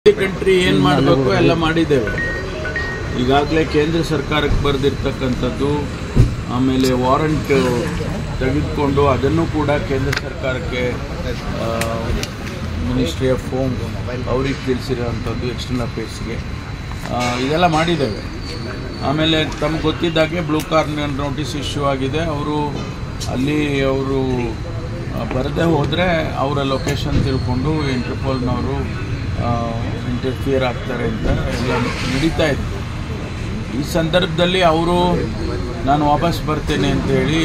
Country ಏನು ಮಾಡಬೇಕು ಎಲ್ಲ ಮಾಡಿದ್ದೇವೆ ಈಗಾಗಲೇ ಕೇಂದ್ರ ಸರ್ಕಾರಕ್ಕೆ ಬರೆದಿರ್ತಕ್ಕಂಥದ್ದು ಆಮೇಲೆ ವಾರಂಟ್ ತೆಗೆದುಕೊಂಡು ಅದನ್ನು ಕೂಡ ಕೇಂದ್ರ ಸರ್ಕಾರಕ್ಕೆ ಮಿನಿಸ್ಟ್ರಿ ಆಫ್ ಹೋಮ್ ಅವ್ರಿಗೆ ತಿಳಿಸಿರೋವಂಥದ್ದು ಎಕ್ಸ್ಟರ್ನಲ್ ಅಫೇರ್ಸ್ಗೆ ಇದೆಲ್ಲ ಮಾಡಿದ್ದೇವೆ ಆಮೇಲೆ ತಮ್ಗೆ ಗೊತ್ತಿದ್ದಾಗೆ ಬ್ಲೂ ಕಾರ್ನರ್ ನೋಟಿಸ್ ಇಶ್ಯೂ ಆಗಿದೆ ಅವರು ಅಲ್ಲಿ ಅವರು ಬರದೇ ಹೋದರೆ ಅವರ ಲೊಕೇಶನ್ ತಿಳ್ಕೊಂಡು ಇಂಟರ್ಪೋಲ್ನವರು ಇಂಟರ್ಫಿಯರ್ ಆಗ್ತಾರೆ ಅಂತ ಎಲ್ಲ ನಡೀತಾ ಇದೆ ಈ ಸಂದರ್ಭದಲ್ಲಿ ಅವರು ನಾನು ವಾಪಸ್ ಬರ್ತೇನೆ ಅಂತೇಳಿ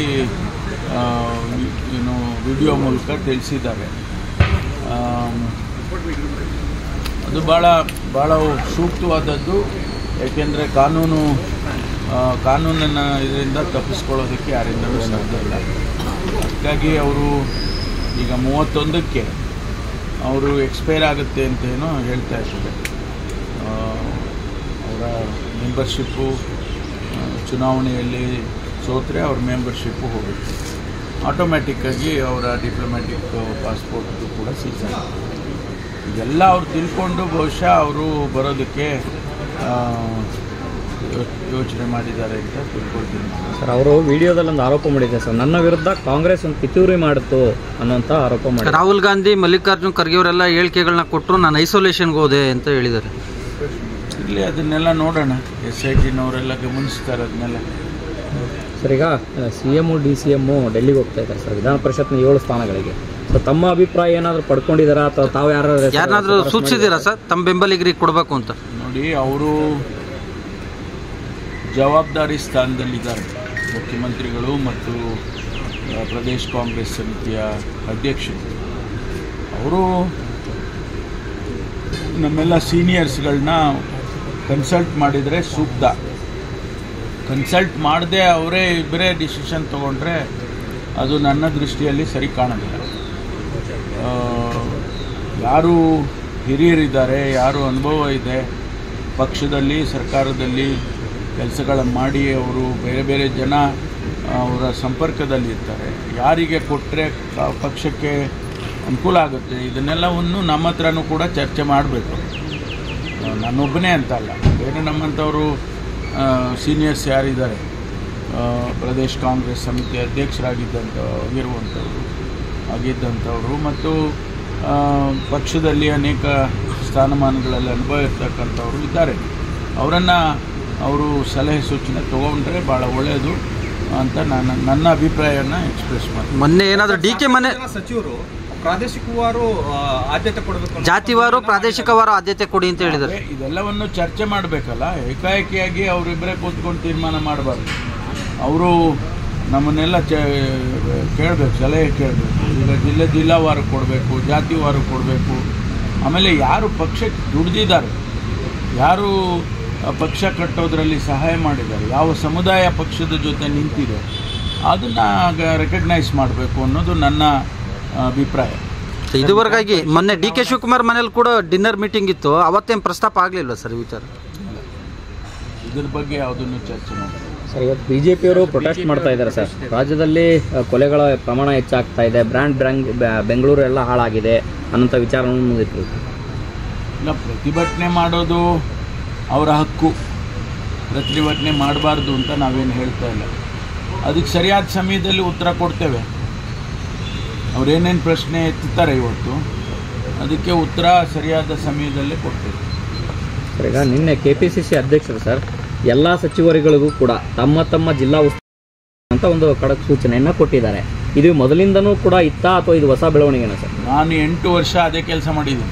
ಏನು ವಿಡಿಯೋ ಮೂಲಕ ತಿಳಿಸಿದ್ದಾರೆ ಆಮ್, ಅದು ಭಾಳ ಭಾಳ ಸೂಕ್ತವಾದದ್ದು ಏಕೆಂದರೆ ಕಾನೂನು ಆ, ಕಾನೂನನ್ನ ಇದರಿಂದ ತಪ್ಪಿಸ್ಕೊಳ್ಳೋದಕ್ಕೆ ಯಾರಿಂದಲೂ ಸಾಧ್ಯ ಇಲ್ಲ ಅದಕ್ಕಾಗಿ ಅವರು ಈಗ ಮೂವತ್ತೊಂದಕ್ಕೆ ಅವರು ಎಕ್ಸ್ಪೈರ್ ಆಗುತ್ತೆ ಅಂತ ಏನೋ ಹೇಳ್ತಾ ಇದ್ದಾರೆ ಆ, ಅವರ ಮೆಂಬರ್ಶಿಪ್ಪು ಚುನಾವಣೆಯಲ್ಲಿ ಸೋತ್ರೆ ಅವ್ರ ಮೆಂಬರ್ಶಿಪ್ಪು ಹೋಗುತ್ತೆ ಆಟೋಮ್ಯಾಟಿಕ್ಕಾಗಿ ಅವರ ಡಿಪ್ಲೊಮ್ಯಾಟಿಕ್ ಪಾಸ್ಪೋರ್ಟ್ದು ಕೂಡ ಸೀಸ್ ಆಗುತ್ತೆ ಇದೆಲ್ಲ ಅವ್ರು ತಿಳ್ಕೊಂಡು ಬಹುಶಃ ಅವರು ಬರೋದಕ್ಕೆ ಆ, ಯೋ- ಯೋಚನೆ ಮಾಡಿದ್ದಾರೆ ಅಂತ ತಿಳ್ಕೊಳ್ತೀನಿ ಸರ್ ಅವರು ವಿಡಿಯೋದಲ್ಲಿ ಒಂದು ಆರೋಪ ಮಾಡಿದ್ದಾರೆ ಸರ್ ನನ್ನ ವಿರುದ್ಧ ಕಾಂಗ್ರೆಸ್ ಒಂದು ಪಿತೂರಿ ಮಾಡಿತು ಅನ್ನೋಂಥ ಆರೋಪ ಮಾಡಿ ರಾಹುಲ್ ಗಾಂಧಿ ಮಲ್ಲಿಕಾರ್ಜುನ್ ಖರ್ಗೆ ಅವರೆಲ್ಲ ಹೇಳಿಕೆಗಳನ್ನ ಕೊಟ್ಟರು ನಾನು ಐಸೋಲೇಷನ್ಗೆ ಹೋದೆ ಅಂತ ಹೇಳಿದ್ದಾರೆ ಇಲ್ಲಿ ಅದನ್ನೆಲ್ಲ ನೋಡೋಣ ಎಸ್ ಐ ಟಿನವರೆಲ್ಲ ಗಮನಿಸ್ತಾರೆ ಅದನ್ನೆಲ್ಲ ಸರ್ ಈಗ C M D C M ಡೆಲ್ಲಿಗೆ ಹೋಗ್ತಾ ಇದ್ದಾರೆ ಸರ್ ವಿಧಾನ ಪರಿಷತ್ನ ಏಳು ಸ್ಥಾನಗಳಿಗೆ ಸೊ ತಮ್ಮ ಅಭಿಪ್ರಾಯ ಏನಾದರೂ ಪಡ್ಕೊಂಡಿದ್ದಾರಾ ಅಥವಾ ತಾವು ಯಾರು ಯಾರನ್ನಾದ್ರೂ ಸೂಚಿಸಿದ್ದೀರಾ ಸರ್ ತಮ್ಮ ಬೆಂಬಲಿಗರಿಗೆ ಕೊಡಬೇಕು ಅಂತ ನೋಡಿ ಅವರು ಜವಾಬ್ದಾರಿ ಸ್ಥಾನದಲ್ಲಿದ್ದಾರೆ ಮುಖ್ಯಮಂತ್ರಿಗಳು ಮತ್ತು ಆ, ಪ್ರದೇಶ್ ಕಾಂಗ್ರೆಸ್ ಸಮಿತಿಯ ಅಧ್ಯಕ್ಷರು ಅವರು ನಮ್ಮೆಲ್ಲ ಸೀನಿಯರ್ಸ್ಗಳನ್ನ ಕನ್ಸಲ್ಟ್ ಮಾಡಿದರೆ ಸೂಕ್ತ ಕನ್ಸಲ್ಟ್ ಮಾಡದೆ ಅವರೇ ಇಬ್ಬರೇ ಡಿಸಿಷನ್ ತಗೊಂಡ್ರೆ ಅದು ನನ್ನ ದೃಷ್ಟಿಯಲ್ಲಿ ಸರಿ ಕಾಣೋದಿಲ್ಲ ಆ, ಯಾರು ಹಿರಿಯರಿದ್ದಾರೆ ಯಾರು ಅನುಭವ ಇದೆ ಪಕ್ಷದಲ್ಲಿ ಸರ್ಕಾರದಲ್ಲಿ ಕೆಲಸಗಳನ್ನು ಮಾಡಿ ಅವರು ಬೇರೆ ಬೇರೆ ಜನ ಅವರ ಸಂಪರ್ಕದಲ್ಲಿ ಇರ್ತಾರೆ ಯಾರಿಗೆ ಕೊಟ್ಟರೆ ಪಕ್ಷಕ್ಕೆ ಅನುಕೂಲ ಆಗುತ್ತೆ ಇದನ್ನೆಲ್ಲವನ್ನು ನಮ್ಮ ಹತ್ರನೂ ಕೂಡ ಚರ್ಚೆ ಮಾಡಬೇಕು ನಾನೊಬ್ಬನೇ ಅಂತ ಅಲ್ಲ ಬೇರೆ ನಮ್ಮಂಥವರು ಸೀನಿಯರ್ಸ್ ಯಾರಿದ್ದಾರೆ ಆ, ಪ್ರದೇಶ್ ಕಾಂಗ್ರೆಸ್ ಸಮಿತಿ ಅಧ್ಯಕ್ಷರಾಗಿದ್ದಂಥ ಆಗಿರುವಂಥವ್ರು ಆಗಿದ್ದಂಥವ್ರು ಮತ್ತು ಆ, ಪಕ್ಷದಲ್ಲಿ ಅನೇಕ ಸ್ಥಾನಮಾನಗಳಲ್ಲಿ ಅನುಭವ ಇರ್ತಕ್ಕಂಥವ್ರು ಇದ್ದಾರೆ ಅವರನ್ನು ಅವರು ಸಲಹೆ ಸೂಚನೆ ತೊಗೊಂಡ್ರೆ ಭಾಳ ಒಳ್ಳೆಯದು ಅಂತ ನಾನು ನನ್ನ ಅಭಿಪ್ರಾಯನ ಎಕ್ಸ್ಪ್ರೆಸ್ ಮಾಡಿ ಮೊನ್ನೆ ಏನಾದರೂ ಡಿ ಕೆ ಮನೆ ಜನ ಸಚಿವರು ಪ್ರಾದೇಶಿಕವಾರು ಆ, ಆದ್ಯತೆ ಕೊಡಬೇಕು ಅನ್ನೋ ಜಾತಿವಾರು ಪ್ರಾದೇಶಿಕವಾರು ಆದ್ಯತೆ ಕೊಡಿ ಅಂತ ಹೇಳಿದ್ದಾರೆ ಅದೇ ಇದೆಲ್ಲವನ್ನು ಚರ್ಚೆ ಮಾಡಬೇಕಲ್ಲ ಏಕಾಏಕಿಯಾಗಿ ಅವರಿಬ್ಬರೇ ಕೂತ್ಕೊಂಡು ತೀರ್ಮಾನ ಮಾಡಬಾರ್ದು ಅವರು ನಮ್ಮನ್ನೆಲ್ಲ ಚ ಕೇಳಬೇಕು ಸಲಹೆ ಕೇಳಬೇಕು ಈಗ ಜಿಲ್ಲೆ ಜಿಲ್ಲಾವಾರು ಕೊಡಬೇಕು ಜಾತಿವಾರು ಕೊಡಬೇಕು ಆಮೇಲೆ ಯಾರು ಪಕ್ಷಕ್ಕೆ ದುಡ್ದಿದ್ದಾರೆ ಯಾರು ಆ, ಪಕ್ಷ ಕಟ್ಟೋದ್ರಲ್ಲಿ ಸಹಾಯ ಮಾಡಿದ್ದಾರೆ ಯಾವ ಸಮುದಾಯ ಪಕ್ಷದ ಜೊತೆ ನಿಂತಿದೆ ಅದನ್ನು ರೆಕಗ್ನೈಸ್ ಮಾಡಬೇಕು ಅನ್ನೋದು ನನ್ನ ಆ, ಅಭಿಪ್ರಾಯ ಇದುವರೆಗಾಗಿ ಮೊನ್ನೆ ಡಿ ಕೆ ಶಿವಕುಮಾರ್ ಮನೇಲಿ ಕೂಡ ಡಿನ್ನರ್ ಮೀಟಿಂಗ್ ಇತ್ತು ಅವತ್ತೇನು ಪ್ರಸ್ತಾಪ ಆಗಲಿಲ್ಲ ಸರ್ ಈ ವಿಚಾರ ಇದ್ರ ಬಗ್ಗೆ ಯಾವುದನ್ನು ಚರ್ಚೆ ಮಾಡಿ ಸರ್ ಇವತ್ತು ಬಿ ಜೆ ಪಿಯವರು ಪ್ರೊಟೆಸ್ಟ್ ಮಾಡ್ತಾ ಇದ್ದಾರೆ ಸರ್ ರಾಜ್ಯದಲ್ಲಿ ಆ, ಕೊಲೆಗಳ ಪ್ರಮಾಣ ಹೆಚ್ಚಾಗ್ತಾ ಇದೆ ಬ್ರ್ಯಾಂಡ್ ಬ್ರ್ಯಾಂಗ್ ಬೆಂಗಳೂರು ಎಲ್ಲ ಹಾಳಾಗಿದೆ ಅನ್ನೋಂಥ ವಿಚಾರವನ್ನು ಮುಂದಿಟ್ಟರು ಇಲ್ಲ ಪ್ರತಿಭಟನೆ ಮಾಡೋದು ಅವರ ಹಕ್ಕು ಪ್ರತಿಭಟನೆ ಮಾಡಬಾರ್ದು ಅಂತ ನಾವೇನು ಹೇಳ್ತಾ ಇಲ್ಲ ಅದಕ್ಕೆ ಸರಿಯಾದ ಸಮಯದಲ್ಲಿ ಉತ್ತರ ಕೊಡ್ತೇವೆ ಅವರೇನೇನು ಪ್ರಶ್ನೆ ಎತ್ತುತ್ತಾರೆ ಇವತ್ತು ಅದಕ್ಕೆ ಉತ್ತರ ಸರಿಯಾದ ಸಮಯದಲ್ಲೇ ಕೊಡ್ತೇವೆ ಸರ್ ಈಗ ನಿನ್ನೆ ಕೆ ಪಿ ಸಿ ಸಿ ಅಧ್ಯಕ್ಷರು ಸರ್ ಎಲ್ಲ ಸಚಿವರುಗಳಿಗೂ ಕೂಡ ತಮ್ಮ ತಮ್ಮ ಜಿಲ್ಲಾ ಉಸ್ತುವಾರಿ ಅಂತ ಒಂದು ಖಡಕ್ ಸೂಚನೆಯನ್ನು ಕೊಟ್ಟಿದ್ದಾರೆ ಇದು ಮೊದಲಿಂದನೂ ಕೂಡ ಇತ್ತಾ ಅಥವಾ ಇದು ಹೊಸ ಬೆಳವಣಿಗೆನಾ ಸರ್ ನಾನು ಎಂಟು ವರ್ಷ ಅದೇ ಕೆಲಸ ಮಾಡಿದ್ದೀನಿ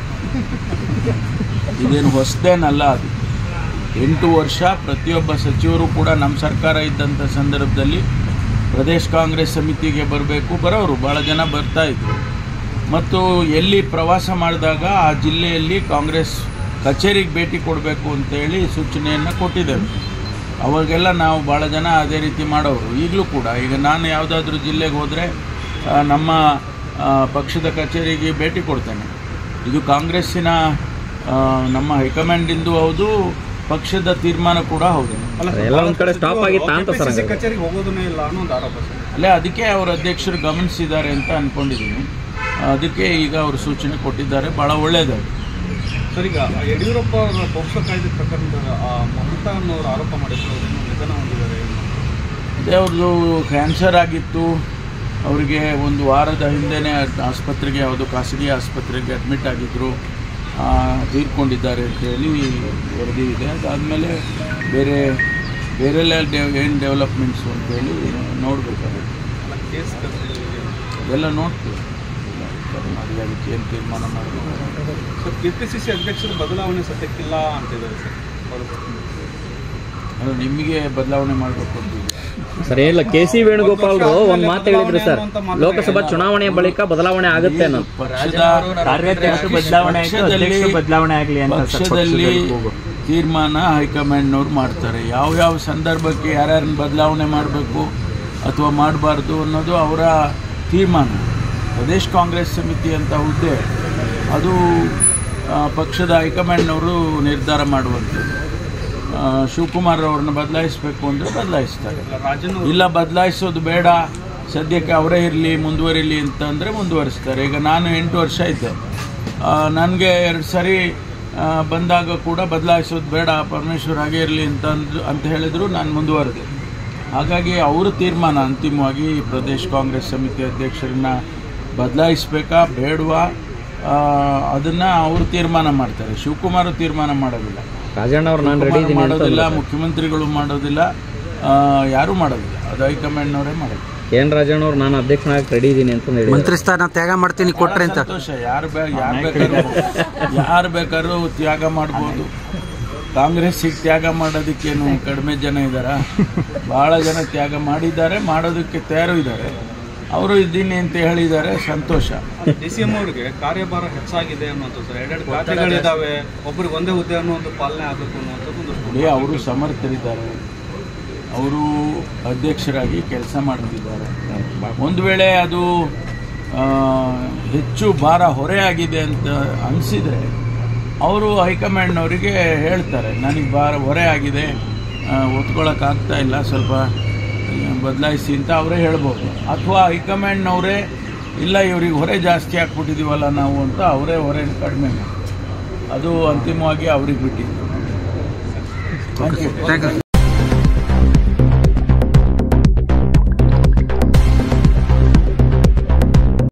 ಇದೇನು ಹೊಸದೇನಲ್ಲ ಅದು ಎಂಟು ವರ್ಷ ಪ್ರತಿಯೊಬ್ಬ ಸಚಿವರು ಕೂಡ ನಮ್ಮ ಸರ್ಕಾರ ಇದ್ದಂಥ ಸಂದರ್ಭದಲ್ಲಿ ಪ್ರದೇಶ್ ಕಾಂಗ್ರೆಸ್ ಸಮಿತಿಗೆ ಬರಬೇಕು ಬರೋರು ಭಾಳ ಜನ ಬರ್ತಾ ಇದ್ರು ಮತ್ತು ಎಲ್ಲಿ ಪ್ರವಾಸ ಮಾಡಿದಾಗ ಆ ಜಿಲ್ಲೆಯಲ್ಲಿ ಕಾಂಗ್ರೆಸ್ ಕಚೇರಿಗೆ ಭೇಟಿ ಕೊಡಬೇಕು ಅಂತೇಳಿ ಸೂಚನೆಯನ್ನು ಕೊಟ್ಟಿದ್ದೇವೆ ಅವಾಗೆಲ್ಲ ನಾವು ಭಾಳ ಜನ ಅದೇ ರೀತಿ ಮಾಡೋರು ಈಗಲೂ ಕೂಡ ಈಗ ನಾನು ಯಾವುದಾದ್ರೂ ಜಿಲ್ಲೆಗೆ ಹೋದರೆ ನಮ್ಮ ಆ, ಪಕ್ಷದ ಕಚೇರಿಗೆ ಭೇಟಿ ಕೊಡ್ತೇನೆ ಇದು ಕಾಂಗ್ರೆಸ್ಸಿನ ಆ, ನಮ್ಮ ಹೈಕಮಾಂಡಿಂದು ಹೌದು ಪಕ್ಷದ ತೀರ್ಮಾನ ಕೂಡ ಹೌದು ಅಲ್ಲ ಸರ್, ಎಲ್ಲ ಒಂದ್ ಕಡೆ stop ಆಗಿತ್ತಾ ಅಂತ ಸರ್ KPCC ಹಂಗಾದ್ರೆ? ಕಚೇರಿಗೆ ಹೋಗೋದನ್ನೇ ಇಲ್ಲ ಅನ್ನೋ ಒಂದು ಆರೋಪ ಸರ್ ಅಲ್ಲೇ ಅದಕ್ಕೆ ಅವರ ಅಧ್ಯಕ್ಷರು ಗಮನಿಸಿದ್ದಾರೆ ಅಂತ ಅಂದ್ಕೊಂಡಿದ್ದೀನಿ ಅದಕ್ಕೆ ಈಗ ಅವರು ಸೂಚನೆ ಕೊಟ್ಟಿದ್ದಾರೆ ಭಾಳ ಒಳ್ಳೆಯದು ಸರ್ ಈಗ ಯಡಿಯೂರಪ್ಪ ಅವರ ಪೋಕ್ಸೋ ಕಾಯ್ದೆ ಪ್ರಕರಣದ ಆ, ಮಮತಾ ಅನ್ನೋರು ಆರೋಪ ಮಾಡಿದ್ರು ಅವ್ರೇನೋ ನಿಧನ ಹೊಂದಿದ್ದಾರೆ ಅದೇ ಅವ್ರದ್ದು ಕ್ಯಾನ್ಸರ್ ಆಗಿತ್ತು ಅವರಿಗೆ ಒಂದು ವಾರದ ಹಿಂದೆನೇ ಆಸ್ಪತ್ರೆಗೆ ಯಾವುದೋ ಖಾಸಗಿ ಆಸ್ಪತ್ರೆಗೆ ಅಡ್ಮಿಟ್ ಆಗಿದ್ದರು ತೀರ್ಕೊಂಡಿದ್ದಾರೆ ಅಂತೇಳಿ ವರದಿ ಇದೆ ಅದಾದಮೇಲೆ ಬೇರೆ ಬೇರೆಲ್ಲ ಡೆವ್ ಏನು ಡೆವಲಪ್ಮೆಂಟ್ಸು ಅಂತೇಳಿ ನೋಡಬೇಕಾಗುತ್ತೆ ಅಲ್ಲ ಕೇಸ್ ಎಲ್ಲ ನೋಡ್ತೀವಿ ಮಾಡಿ ಅದಕ್ಕೆ ಏನು ತೀರ್ಮಾನ ಮಾಡಬೇಕು sir K P C C ಅಧ್ಯಕ್ಷರು ಬದಲಾವಣೆ ಸದ್ಯಕ್ಕಿಲ್ಲ ಅಂತಿದ್ದಾರೆ ಸರ್ ಅವರು ಅದು ನಿಮಗೆ ಬದಲಾವಣೆ ಮಾಡಬೇಕು ಅಂತಿದೆ ಸರ್ ಏನಿಲ್ಲ ಕೆ ಸಿ ವೇಣುಗೋಪಾಲ್ ಅವರು ಒಂದು ಮಾತು ಹೇಳಿದ್ರು ಸರ್ ಲೋಕಸಭಾ ಚುನಾವಣೆ ಬಳಿಕ ಬದಲಾವಣೆ ಆಗುತ್ತೆ ಅನ್ನೋ ಪಕ್ಷದ ಕಾರ್ಯಾಧ್ಯಕ್ಷರು ಬದಲಾವಣೆ ಆಯ್ತು ಪಕ್ಷದಲ್ಲಿ- ಅಧ್ಯಕ್ಷರು ಬದಲಾವಣೆ ಆಗಲಿ ಅಂತ ಸರ್ ಪಕ್ಷದಲ್ಲಿ ಪಕ್ಷದಲ್ಲಿ ಹೋಗು. ತೀರ್ಮಾನ ಹೈಕಮಾಂಡ್ನವ್ರು ಮಾಡ್ತಾರೆ ಯಾವ ಯಾವ ಸಂದರ್ಭಕ್ಕೆ ಯಾರ್ಯಾರನ್ನ ಬದಲಾವಣೆ ಮಾಡಬೇಕು ಅಥವಾ ಮಾಡಬಾರ್ದು ಅನ್ನೋದು ಅವರ ತೀರ್ಮಾನ ಪ್ರದೇಶ್ ಕಾಂಗ್ರೆಸ್ ಸಮಿತಿ ಅಂತ ಹುದ್ದೆ ಅದು ಆ, ಪಕ್ಷದ ಹೈಕಮಾಂಡ್ನವರು ನಿರ್ಧಾರ ಮಾಡುವಂಥದ್ದು ಆ, ಶಿವಕುಮಾರ್ ಅವ್ರನ್ನ ಬದಲಾಯಿಸಬೇಕು ಅಂದರೆ ಬದಲಾಯಿಸ್ತಾರೆ ರಾಜನ್ ಇಲ್ಲ ಬದಲಾಯಿಸೋದು ಬೇಡ ಸದ್ಯಕ್ಕೆ ಅವರೇ ಇರಲಿ ಮುಂದುವರಿಲಿ ಅಂತಂದರೆ ಮುಂದುವರಿಸ್ತಾರೆ ಈಗ ನಾನು ಎಂಟು ವರ್ಷ ಇದ್ದೆ ನನಗೆ ಎರಡು ಸರಿ ಆ, ಬಂದಾಗ ಕೂಡ ಬದಲಾಯಿಸೋದು ಬೇಡ ಪರಮೇಶ್ವರ್ ಹಾಗೆ ಇರಲಿ ಅಂತ ಅಂದ್- ಅಂತ ಹೇಳಿದ್ರು ನಾನು ಮುಂದುವರೆದೆ ಹಾಗಾಗಿ ಅವರ ತೀರ್ಮಾನ ಅಂತಿಮವಾಗಿ ಪ್ರದೇಶ್ ಕಾಂಗ್ರೆಸ್ ಸಮಿತಿ ಅಧ್ಯಕ್ಷರನ್ನ ಬದಲಾಯಿಸಬೇಕಾ ಬೇಡವಾ ಅದನ್ನು ಅವರು ತೀರ್ಮಾನ ಮಾಡ್ತಾರೆ ಶಿವಕುಮಾರ್ ತೀರ್ಮಾನ ಮಾಡೋದಿಲ್ಲ ರಾಜಣ್ಣ ಅವ್ರು ನಾನು ರೆಡಿ ಶಿವಕುಮಾರ್ ಇದ್ದೀನಿ ಅಂತ ಮಾಡೋದಿಲ್ಲ ಅಂದ್ರು. ಮುಖ್ಯಮಂತ್ರಿಗಳು ಮಾಡೋದಿಲ್ಲ ಆ, ಯಾರೂ ಮಾಡೋದಿಲ್ಲ ಅದು ಹೈಕಮಾಂಡ್ನವರೇ ಮಾಡೋದು ಎನ್ ರಾಜಣ್ಣ ಅವ್ರು ನಾನು ಅಧ್ಯಕ್ಷನಾಗಿ ರೆಡಿ ಇದ್ದೀನಿ ಅಂತ ಹೇಳಿದ್ರು ಮಂತ್ರಿ ಸ್ಥಾನ ತ್ಯಾಗ ಮಾಡ್ತೀನಿ ಕೊಟ್ರೆ ಅಂತ ಸಂತೋಷ ಯಾರು ಬೇ ಯಾರು ಬೇಕಾದ್ರೂ ಯಾರು ಬೇಕಾದ್ರೂ ತ್ಯಾಗ ಮಾಡ್ಬೋದು ಕಾಂಗ್ರೆಸ್ಸಿಗೆ ತ್ಯಾಗ ಮಾಡೋದಕ್ಕೇನು ಕಡಿಮೆ ಜನ ಇದ್ದಾರಾ ಭಾಳ ಜನ ತ್ಯಾಗ ಮಾಡಿದ್ದಾರೆ ಮಾಡೋದಕ್ಕೆ ತಯಾರು ಇದ್ದಾರೆ ಅವರು ಇದ್ದೀನಿ ಅಂತ ಹೇಳಿದ್ದಾರೆ ಸಂತೋಷ ಡಿ ಸಿ ಎಂ ಅವರಿಗೆ ಕಾರ್ಯಭಾರ ಹೆಚ್ಚಾಗಿದೆ ಅನ್ನುವಂಥದ್ದು ಸರ್ ಎರಡೆರಡು ಖಾತೆಗಳಿದ್ದಾವೆ ಒಬ್ಬರಿಗೆ ಒಂದೇ ಹುದ್ದೆ ಅನ್ನುವಂಥ ಪಾಲನೆ ಆಗಬೇಕು ಅನ್ನುವಂಥದ್ದು ಒಂದು ನೋಡಿ ಅವರು ಸಮರ್ಥರಿದ್ದಾರೆ ಅವರು ಅಧ್ಯಕ್ಷರಾಗಿ ಕೆಲಸ ಮಾಡ್ತಿದ್ದಾರೆ ಒಂದು ವೇಳೆ ಅದು ಆ, ಹೆಚ್ಚು ಭಾರ ಹೊರೆ ಆಗಿದೆ ಅಂತ ಅನಿಸಿದರೆ ಅವರು ಹೈಕಮಾಂಡ್ನವರಿಗೆ ಹೇಳ್ತಾರೆ ನನಗೆ ಭಾರ ಹೊರೆ ಆಗಿದೆ ಒತ್ಕೊಳ್ಳೋಕ್ಕಾಗ್ತಾ ಇಲ್ಲ ಸ್ವಲ್ಪ ಬದಲಾಯಿಸಿ ಅಂತ ಅವರೇ ಹೇಳ್ಬೋದು ಅಥವಾ ಹೈಕಮಾಂಡ್ನವರೇ ಇಲ್ಲ ಇವ್ರಿಗೆ ಹೊರೆ ಜಾಸ್ತಿ ಹಾಕ್ಬಿಟ್ಟಿದ್ದೀವಲ್ಲ ನಾವು ಅಂತ ಅವರೇ ಹೊರೆ ಕಡಿಮೆ ಮಾಡಿ ಅದು ಅಂತಿಮವಾಗಿ ಅವ್ರಿಗೆ ಬಿಟ್ಟಿದ್ದು ಥ್ಯಾಂಕ್ ಯು ಥ್ಯಾಂಕ್ ಯು